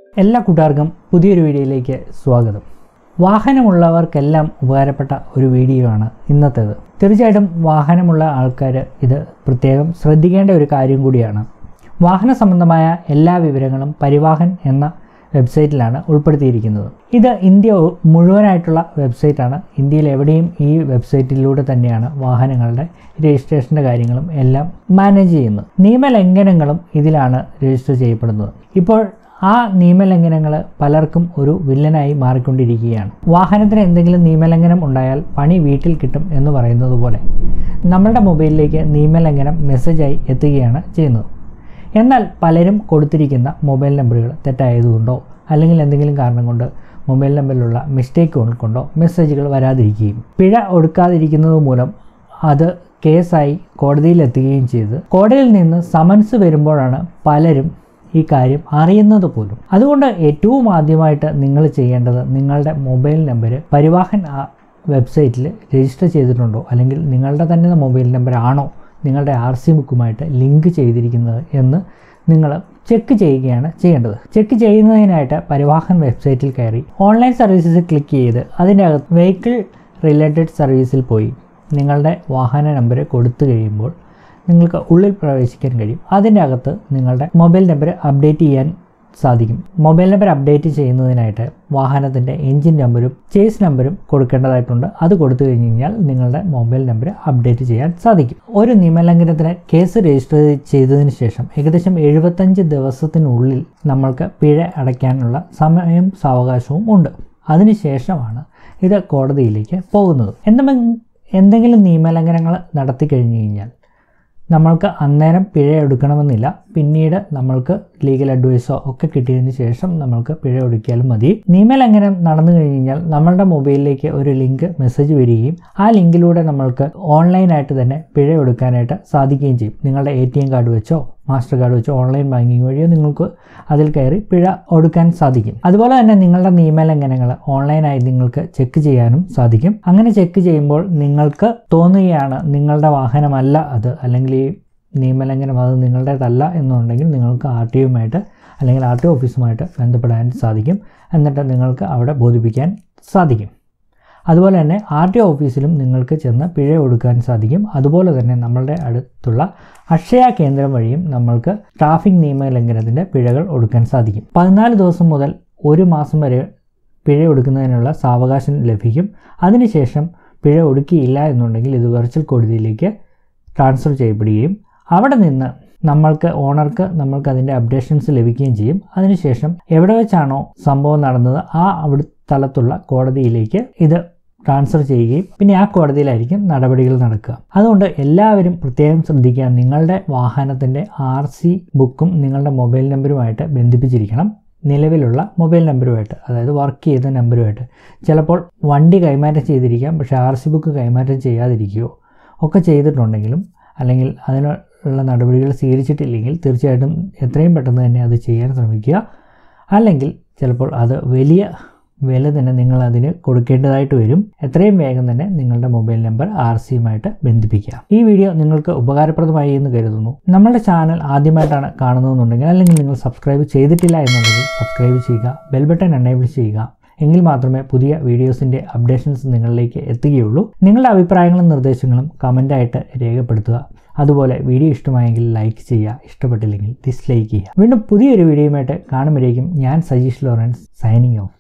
എല്ലാ കൂട്ടുകാർക്കും പുതിയൊരു വീഡിയോയിലേക്ക് സ്വാഗതം വാഹനമുള്ളവർക്കെല്ലാം ഉപകാരപ്പെട്ട ഒരു വീഡിയോ ആണ് ഇന്നത്തേത് തീർച്ചയായിട്ടും വാഹനമുള്ള ആൾക്കാർ ഇത് പ്രത്യേകം ശ്രദ്ധിക്കേണ്ട ഒരു കാര്യം കൂടിയാണ് വാഹന സംബന്ധമായ എല്ലാ വിവരങ്ങളും പരിവാഹൻ എന്ന വെബ്സൈറ്റിലാണ് ഉൾപ്പെടുത്തിയിരിക്കുന്നത് ഇത് ഇന്ത്യ മുഴുവനായിട്ടുള്ള വെബ്സൈറ്റാണ് ഇന്ത്യയിൽ എവിടെയും ഈ വെബ്സൈറ്റിലൂടെ തന്നെയാണ് വാഹനങ്ങളുടെ രജിസ്ട്രേഷൻ്റെ കാര്യങ്ങളും എല്ലാം മാനേജ് ചെയ്യുന്നത് നിയമലംഘനങ്ങളും ഇതിലാണ് രജിസ്റ്റർ ചെയ്യപ്പെടുന്നത് ഇപ്പോൾ ആ നിയമലംഘനങ്ങൾ പലർക്കും ഒരു വില്ലനായി മാറിക്കൊണ്ടിരിക്കുകയാണ് വാഹനത്തിന് എന്തെങ്കിലും നിയമലംഘനം ഉണ്ടായാൽ പണി വീട്ടിൽ കിട്ടും എന്ന് പറയുന്നത് പോലെ നമ്മളുടെ മൊബൈലിലേക്ക് നിയമലംഘനം മെസ്സേജായി എത്തുകയാണ് ചെയ്യുന്നത് എന്നാൽ പലരും കൊടുത്തിരിക്കുന്ന മൊബൈൽ നമ്പറുകൾ തെറ്റായതുകൊണ്ടോ അല്ലെങ്കിൽ എന്തെങ്കിലും കാരണം കൊണ്ട് മൊബൈൽ നമ്പറിലുള്ള മിസ്റ്റേക്കുകൾ കൊണ്ടോ മെസ്സേജുകൾ വരാതിരിക്കുകയും പിഴ ഒടുക്കാതിരിക്കുന്നത് മൂലം അത് കേസായി കോടതിയിലെത്തുകയും ചെയ്ത് കോടതിയിൽ നിന്ന് സമൻസ് വരുമ്പോഴാണ് പലരും ഈ കാര്യം അറിയുന്നത് പോലും അതുകൊണ്ട് ഏറ്റവും ആദ്യമായിട്ട് നിങ്ങൾ ചെയ്യേണ്ടത് നിങ്ങളുടെ മൊബൈൽ നമ്പർ പരിവാഹൻ വെബ്സൈറ്റിൽ രജിസ്റ്റർ ചെയ്തിട്ടുണ്ടോ അല്ലെങ്കിൽ നിങ്ങളുടെ തന്നെ മൊബൈൽ നമ്പർ ആണോ നിങ്ങളുടെ ആർ സി ബുക്കുമായിട്ട് ലിങ്ക് ചെയ്തിരിക്കുന്നത് എന്ന് നിങ്ങൾ ചെക്ക് ചെയ്യുകയാണ് ചെയ്യേണ്ടത് ചെക്ക് ചെയ്യുന്നതിനായിട്ട് പരിവാഹൻ വെബ്സൈറ്റിൽ കയറി ഓൺലൈൻ സർവീസസ് ക്ലിക്ക് ചെയ്ത് അതിൻ്റെ അകത്ത് വെഹിക്കിൾ റിലേറ്റഡ് സർവീസിൽ പോയി നിങ്ങളുടെ വാഹന നമ്പർ കൊടുത്തു കഴിയുമ്പോൾ നിങ്ങൾക്ക് ഉള്ളിൽ പ്രവേശിക്കാൻ കഴിയും അതിൻ്റെ അകത്ത് നിങ്ങളുടെ മൊബൈൽ നമ്പർ അപ്ഡേറ്റ് ചെയ്യാൻ സാധിക്കും മൊബൈൽ നമ്പർ അപ്ഡേറ്റ് ചെയ്യുന്നതിനായിട്ട് വാഹനത്തിൻ്റെ എൻജിൻ നമ്പരും ചേസ് നമ്പരും കൊടുക്കേണ്ടതായിട്ടുണ്ട് അത് കൊടുത്തു കഴിഞ്ഞ് കഴിഞ്ഞാൽ നിങ്ങളുടെ മൊബൈൽ നമ്പർ അപ്ഡേറ്റ് ചെയ്യാൻ സാധിക്കും ഒരു നിയമലംഘനത്തിന് കേസ് രജിസ്റ്റർ ചെയ്തതിന് ശേഷം ഏകദേശം എഴുപത്തഞ്ച് ദിവസത്തിനുള്ളിൽ നമ്മൾക്ക് പിഴ അടയ്ക്കാനുള്ള സമയം സാവകാശവും ഉണ്ട് അതിനുശേഷമാണ് ഇത് കോടതിയിലേക്ക് പോകുന്നത് എന്തെങ്കിലും എന്തെങ്കിലും നിയമലംഘനങ്ങൾ നടത്തി കഴിഞ്ഞു കഴിഞ്ഞാൽ നമ്മൾക്ക് അന്നേരം പിഴ എടുക്കണമെന്നില്ല പിന്നീട് നമ്മൾക്ക് ലീഗൽ അഡ്വൈസോ ഒക്കെ കിട്ടിയതിന് ശേഷം നമ്മൾക്ക് പിഴ ഒടുക്കിയാലും മതി നിയമലംഘനം നടന്നു കഴിഞ്ഞാൽ നമ്മളുടെ മൊബൈലിലേക്ക് ഒരു ലിങ്ക് മെസ്സേജ് വരികയും ആ ലിങ്കിലൂടെ നമ്മൾക്ക് ഓൺലൈനായിട്ട് തന്നെ പിഴ എടുക്കാനായിട്ട് സാധിക്കുകയും ചെയ്യും നിങ്ങളുടെ എ ടി എം കാർഡ് വെച്ചോ മാസ്റ്റർ കാർഡ് വെച്ചോ ഓൺലൈൻ ബാങ്കിങ് വഴിയോ നിങ്ങൾക്ക് അതിൽ കയറി പിഴ ഒടുക്കാൻ സാധിക്കും അതുപോലെ തന്നെ നിങ്ങളുടെ നിയമലംഘനങ്ങൾ ഓൺലൈനായി നിങ്ങൾക്ക് ചെക്ക് ചെയ്യാനും സാധിക്കും അങ്ങനെ ചെക്ക് ചെയ്യുമ്പോൾ നിങ്ങൾക്ക് തോന്നുകയാണ് നിങ്ങളുടെ വാഹനമല്ല അത് അല്ലെങ്കിൽ ഈ നിയമലംഘനം അത് നിങ്ങളുടേതല്ല എന്നുണ്ടെങ്കിൽ നിങ്ങൾക്ക് ആർ ടി ഒയുമായിട്ട് അല്ലെങ്കിൽ ആർ ടി ഒ ഓഫീസുമായിട്ട് ബന്ധപ്പെടാൻ സാധിക്കും എന്നിട്ട് നിങ്ങൾക്ക് അവിടെ ബോധിപ്പിക്കാൻ സാധിക്കും അതുപോലെ തന്നെ ആർ ടി ഒ ഓഫീസിലും നിങ്ങൾക്ക് ചെന്ന് പിഴ കൊടുക്കാൻ സാധിക്കും അതുപോലെ തന്നെ നമ്മളുടെ അടുത്തുള്ള അക്ഷയ കേന്ദ്രം വഴിയും നമ്മൾക്ക് ട്രാഫിക് നിയമലംഘനത്തിൻ്റെ പിഴകൾ ഒടുക്കാൻ സാധിക്കും പതിനാല് ദിവസം മുതൽ ഒരു മാസം വരെ പിഴ ഒടുക്കുന്നതിനുള്ള സാവകാശം ലഭിക്കും അതിനുശേഷം പിഴ ഒടുക്കിയില്ല എന്നുണ്ടെങ്കിൽ ഇത് വെർച്വൽ കോടതിയിലേക്ക് ട്രാൻസ്ഫർ ചെയ്യപ്പെടുകയും അവിടെ നിന്ന് നമ്മൾക്ക് ഓണർക്ക് നമ്മൾക്ക് അതിൻ്റെ അപ്ഡേഷൻസ് ലഭിക്കുകയും ചെയ്യും അതിനുശേഷം എവിടെ വെച്ചാണോ സംഭവം നടന്നത് ആ അവിടെ സ്ഥലത്തുള്ള കോടതിയിലേക്ക് ഇത് ട്രാൻസ്ഫർ ചെയ്യുകയും പിന്നെ ആ കോടതിയിലായിരിക്കും നടപടികൾ നടക്കുക അതുകൊണ്ട് എല്ലാവരും പ്രത്യേകം ശ്രദ്ധിക്കുക നിങ്ങളുടെ വാഹനത്തിൻ്റെ ആർ സി ബുക്കും നിങ്ങളുടെ മൊബൈൽ നമ്പറുമായിട്ട് ബന്ധിപ്പിച്ചിരിക്കണം നിലവിലുള്ള മൊബൈൽ നമ്പറുമായിട്ട് അതായത് വർക്ക് ചെയ്ത നമ്പറുമായിട്ട് ചിലപ്പോൾ വണ്ടി കൈമാറ്റം ചെയ്തിരിക്കാം പക്ഷേ ആർ സി ബുക്ക് കൈമാറ്റം ചെയ്യാതിരിക്കുകയോ ഒക്കെ ചെയ്തിട്ടുണ്ടെങ്കിലും അല്ലെങ്കിൽ അതിനുള്ള നടപടികൾ സ്വീകരിച്ചിട്ടില്ലെങ്കിൽ തീർച്ചയായിട്ടും എത്രയും പെട്ടെന്ന് തന്നെ അത് ചെയ്യാൻ ശ്രമിക്കുക അല്ലെങ്കിൽ ചിലപ്പോൾ അത് വലിയ വില തന്നെ നിങ്ങൾ അതിന് കൊടുക്കേണ്ടതായിട്ട് വരും എത്രയും വേഗം തന്നെ നിങ്ങളുടെ മൊബൈൽ നമ്പർ ആർ സിയുമായിട്ട് ബന്ധിപ്പിക്കുക ഈ വീഡിയോ നിങ്ങൾക്ക് ഉപകാരപ്രദമായി എന്ന് കരുതുന്നു നമ്മുടെ ചാനൽ ആദ്യമായിട്ടാണ് കാണുന്നതെന്നുണ്ടെങ്കിൽ അല്ലെങ്കിൽ നിങ്ങൾ സബ്സ്ക്രൈബ് ചെയ്തിട്ടില്ല എന്നുണ്ടെങ്കിൽ സബ്സ്ക്രൈബ് ചെയ്യുക ബെൽ ബട്ടൺ എനേബിൾ ചെയ്യുക എങ്കിൽ മാത്രമേ പുതിയ വീഡിയോസിൻ്റെ അപ്ഡേഷൻസ് നിങ്ങളിലേക്ക് എത്തുകയുള്ളൂ നിങ്ങളുടെ അഭിപ്രായങ്ങളും നിർദ്ദേശങ്ങളും കമൻ്റായിട്ട് രേഖപ്പെടുത്തുക അതുപോലെ വീഡിയോ ഇഷ്ടമായെങ്കിൽ ലൈക്ക് ചെയ്യുക ഇഷ്ടപ്പെട്ടില്ലെങ്കിൽ ഡിസ്ലൈക്ക് ചെയ്യുക വീണ്ടും പുതിയൊരു വീഡിയോയുമായിട്ട് കാണുമ്പോഴേക്കും ഞാൻ സജീഷ് ലോറൻസ് സൈനിങ് ഓഫ്